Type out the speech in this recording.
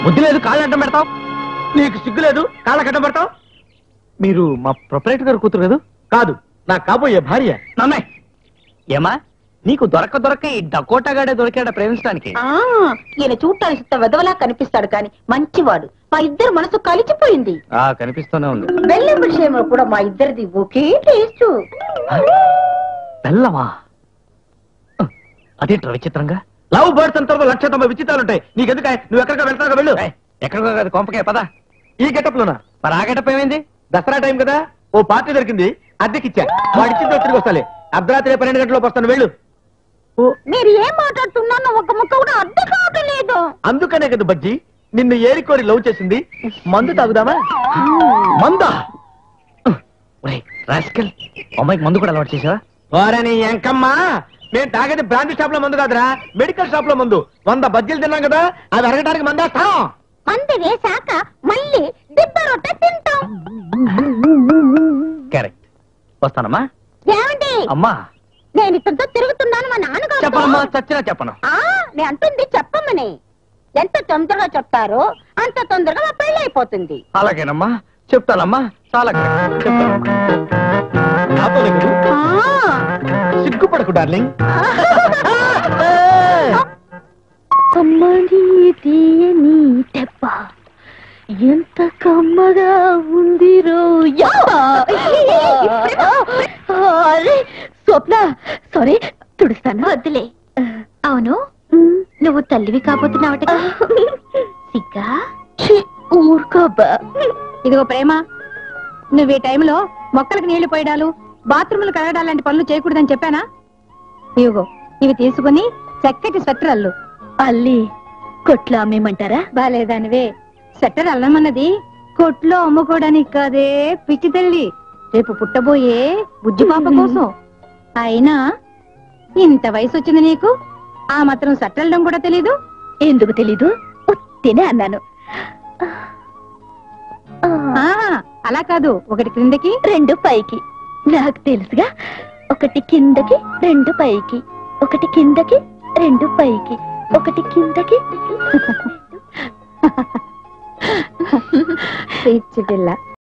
బుద్ధి లేదు కాళ్ళు అడ్డం పెడతావు నీకు సిగ్గు లేదు కాళ్ళకి అడ్డం పెడతావు మీరు మా ప్రొపరేటర్ గారు కూతురు కదా కాదు నా కాబోయే భార్య నమ్మాయి ఏమా నీకు దొరక దొరక ఈ డకోటాగాడే దొరికాడ ప్రేమించడానికి ఆ ఈయన చూడటానికి సుత్త వెదవలా కనిపిస్తాడు కాని మంచివాడు మా ఇద్దరు మనసు కలిసిపోయింది ఆ కనిపిస్తూనే ఉంది బెల్లం విషయంలో కూడా మా ఇద్దరిది ఒకే టేస్ట్ బెల్లమా అదేంట్రా విచిత్రంగా లవ్ బర్డ్స్ అంతా లక్ష తొంభై విచిత్రాలు ఉంటాయి నీకెందుకు నువ్వు ఎక్కడికి వెళ్తావు వెళ్ళు ఎక్కడికో కాదు కొంపకే పదా ఈ గెటప్ లోనా మరి ఆ గెటప్ ఏమైంది దసరా టైం కదా ఓ పార్టీ దొరికింది అద్దెకిచ్చా వాడిచ్చిందో తిరిగి వస్తాలే అర్ధరాత్రి పన్నెండు గంటలకు వస్తాను వెళ్ళు ఓ మీరు ఏం మాట్లాడుతున్నానో ఒక ముక్క కూడా అర్థం కావటం లేదు అందుకనే కదా బజ్జి నిన్ను ఏరికోరి లవ్ చేసింది మందు తాగుదామా మందా రాస్కల్ అమ్మాయికి మందు కూడా అలవాటు చేసావా వారని ఎంకమ్మా నేను తాగేది బ్రాండ్ షాప్ లో మందు కాదురా మెడికల్ షాప్ లో మందు వంద బజ్జీలు తిన్నాం కదా అది అరగడానికి మందేస్తాం మంది వేశాక మళ్ళీ దిబ్బ రొట్టె తింటాం కరెక్ట్ వస్తానమ్మా ఏమండి అమ్మా నేను ఇతనితో తిరుగుతున్నాను మా నాన్నగారు చెప్పనమ్మా చచ్చినా చెప్పను ఆ నేను అంటుంది చెప్పమని ఎంత తొందరగా చెప్తారో అంత తొందరగా మా పెళ్లి అయిపోతుంది అలాగేనమ్మా చెప్తానమ్మా చాలా correct. చెప్తానమ్మా నాతోనే కదా? సిగ్గుపడకు డార్లింగ్ కమ్మని తీయని తెప్ప ఎంత కమ్మగా ఉంది స్వప్న సారీ తుడుస్తాను వద్దులే అవును నువ్వు తల్లివి కాబోతున్నావట సిగ్గా ఊరుకోబా ఇదిగో ప్రేమ నువ్వు ఈ టైంలో మొక్కలకు నీళ్లు పోయడాలు బాత్రూములు కడగడాలు లాంటి పనులు చేయకూడదని చెప్పానా ఇదిగో ఇవి తీసుకుని చక్కటి స్వెటర్ అల్లు అల్లి కొట్లో అమ్మేమంటారా బాలేదానివే స్వెటర్ అల్లమన్నది కొట్లో అమ్ముకోవడానికి కాదే పిచ్చి తల్లి రేపు పుట్టబోయే బుజ్జి పాప కోసం అయినా ఇంత వయసు వచ్చింది నీకు ఆ మాత్రం సట్టలడం కూడా తెలీదు ఎందుకు తెలీదు తినే అన్నాను అలా కాదు ఒకటి క్రిందకి రెండు పైకి నాకు తెలుసుగా ఒకటి కిందకి రెండు పైకి ఒకటి కిందకి రెండు పైకి ఒకటి కిందకి పిచ్చి పిల్ల